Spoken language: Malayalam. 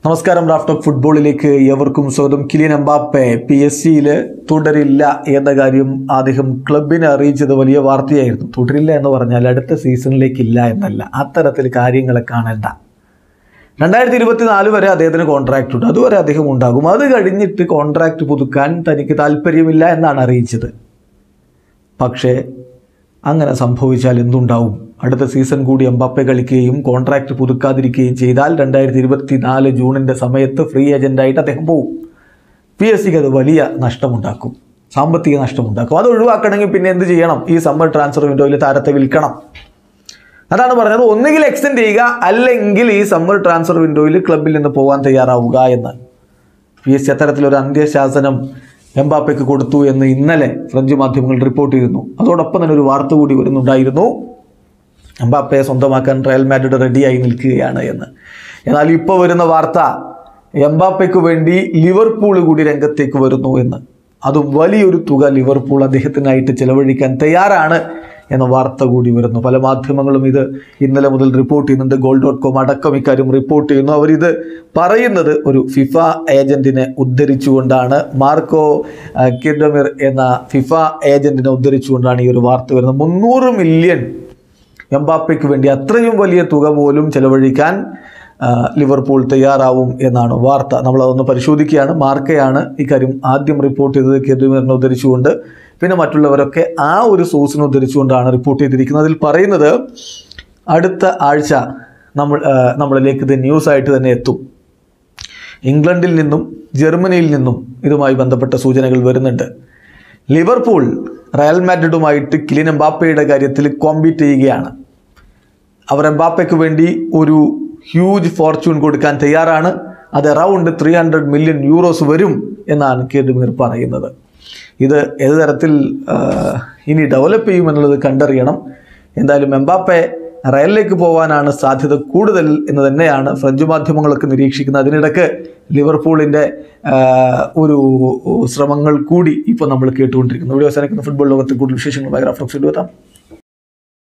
നമസ്കാരം റാഫ്റ്റ് ഓഫ് ഫുട്ബോളിലേക്ക് ഏവർക്കും സ്വാഗതം കിലിയൻ എംബാപ്പെ പി എസ് സിയിൽ തുടരില്ല എന്ന കാര്യം അദ്ദേഹം ക്ലബിനെ അറിയിച്ചത് വലിയ വാർത്തയായിരുന്നു തുടരില്ല എന്ന് പറഞ്ഞാൽ അടുത്ത സീസണിലേക്കില്ല എന്നല്ല അത്തരത്തിൽ കാര്യങ്ങളെ കാണേണ്ട രണ്ടായിരത്തി ഇരുപത്തിനാല് വരെ അദ്ദേഹത്തിന് കോൺട്രാക്റ്റ് ഉണ്ട് അതുവരെ അദ്ദേഹം ഉണ്ടാകും അത് കഴിഞ്ഞിട്ട് കോൺട്രാക്റ്റ് പുതുക്കാൻ തനിക്ക് താല്പര്യമില്ല എന്നാണ് അറിയിച്ചത് പക്ഷേ അങ്ങനെ സംഭവിച്ചാൽ എന്തുണ്ടാവും അടുത്ത സീസൺ കൂടി എംബാപ്പെ കളിക്കുകയും കോൺട്രാക്റ്റ് പുതുക്കാതിരിക്കുകയും ചെയ്താൽ രണ്ടായിരത്തി ഇരുപത്തി നാല് ജൂണിൻ്റെ സമയത്ത് ഫ്രീ ഏജൻ്റായിട്ട് അദ്ദേഹം പോകും പി എസ് സിക്ക് അത് വലിയ നഷ്ടമുണ്ടാക്കും സാമ്പത്തിക നഷ്ടമുണ്ടാക്കും അത് ഒഴിവാക്കണമെങ്കിൽ പിന്നെ എന്ത് ചെയ്യണം ഈ സമ്മർ ട്രാൻസ്ഫർ വിൻഡോയിൽ താരത്തെ വിൽക്കണം അതാണ് പറഞ്ഞത് ഒന്നുകിൽ എക്സ്റ്റെൻഡ് ചെയ്യുക അല്ലെങ്കിൽ ഈ സമ്മർ ട്രാൻസ്ഫർ വിൻഡോയിൽ ക്ലബിൽ നിന്ന് പോകാൻ തയ്യാറാവുക എന്ന് പി എസ് സി അത്തരത്തിലൊരു അന്ത്യശാസനം എംബാപ്പയ്ക്ക് കൊടുത്തു എന്ന് ഇന്നലെ ഫ്രഞ്ച് മാധ്യമങ്ങൾ റിപ്പോർട്ട് ചെയ്തിരുന്നു അതോടൊപ്പം തന്നെ ഒരു വാർത്ത കൂടി വരുന്നുണ്ടായിരുന്നു എംബാപ്പയെ സ്വന്തമാക്കാൻ റയൽ മാഡ്രിഡ് റെഡിയായി നിൽക്കുകയാണ് എന്ന് എന്നാൽ ഇപ്പോൾ വരുന്ന വാർത്ത എംബാപ്പയ്ക്ക് വേണ്ടി ലിവർപൂൾ കൂടി രംഗത്തേക്ക് വരുന്നു എന്ന് അതും വലിയൊരു തുക ലിവർപൂൾ അദ്ദേഹത്തിനായിട്ട് ചെലവഴിക്കാൻ തയ്യാറാണ് എന്ന വാർത്ത കൂടി വരുന്നു പല മാധ്യമങ്ങളും ഇത് ഇന്നലെ മുതൽ റിപ്പോർട്ട് ചെയ്യുന്നുണ്ട് ഗോൾ ഡോട്ട് കോം അടക്കം ഇക്കാര്യം റിപ്പോർട്ട് ചെയ്യുന്നു അവരിത് പറയുന്നത് ഒരു ഫിഫ ഏജന്റിനെ ഉദ്ധരിച്ചുകൊണ്ടാണ് മാർക്കോ ആ, കിർഡമിർ എന്ന ഫിഫ ഏജന്റിനെ ഉദ്ധരിച്ചുകൊണ്ടാണ് ഈ ഒരു വാർത്ത വരുന്നത് മുന്നൂറ് മില്യൺ എംബാപ്പയ്ക്ക് വേണ്ടി അത്രയും വലിയ തുക പോലും ചെലവഴിക്കാൻ ആ, ലിവർപൂൾ തയ്യാറാവും എന്നാണ് വാർത്ത നമ്മളതൊന്ന് പരിശോധിക്കുകയാണ് മാർക്കയാണ് ഇക്കാര്യം ആദ്യം റിപ്പോർട്ട് ചെയ്തത് കെതുമിറിനെ ഉദ്ധരിച്ചുകൊണ്ട് പിന്നെ മറ്റുള്ളവരൊക്കെ ആ ഒരു സോഴ്സിനെ ഉദ്ധരിച്ചുകൊണ്ടാണ് റിപ്പോർട്ട് ചെയ്തിരിക്കുന്നത് അതിൽ പറയുന്നത് അടുത്ത ആഴ്ച നമ്മൾ ആ, നമ്മളിലേക്ക് ഇത് ന്യൂസായിട്ട് തന്നെ എത്തും ഇംഗ്ലണ്ടിൽ നിന്നും ജർമ്മനിയിൽ നിന്നും ഇതുമായി ബന്ധപ്പെട്ട സൂചനകൾ വരുന്നുണ്ട് ലിവർപൂൾ റയൽ മാഡ്രിഡുമായിട്ട് കിലിൻ എംബാപ്പയുടെ കാര്യത്തിൽ കോമ്പീറ്റ് ചെയ്യുകയാണ് അവർ എംബാപ്പയ്ക്ക് വേണ്ടി ഒരു ഹ്യൂജ് ഫോർച്യൂൺ കൊടുക്കാൻ തയ്യാറാണ് അത് around three hundred million euros വരും എന്നാണ് കേഡുമീർ പറയുന്നത് ഇത് ഏത് തരത്തിൽ ആ, ഇനി ഡെവലപ്പ് ചെയ്യുമെന്നുള്ളത് കണ്ടറിയണം എന്തായാലും എംബാപ്പെ റയലിലേക്ക് പോകാനാണ് സാധ്യത കൂടുതൽ എന്ന് തന്നെയാണ് ഫ്രഞ്ച് മാധ്യമങ്ങളൊക്കെ നിരീക്ഷിക്കുന്നത് അതിനിടക്ക് ലിവർപൂളിൻ്റെ ആ, ഒരു ശ്രമങ്ങൾ കൂടി ഇപ്പോൾ നമ്മൾ കേട്ടുകൊണ്ടിരിക്കുന്നു വീഡിയോ അവസാനിക്കുന്ന ഫുട്ബോൾ ലോകത്ത് കൂടുതൽ വിശേഷങ്ങളുമായി റഫ്ലക്സ് എത്താം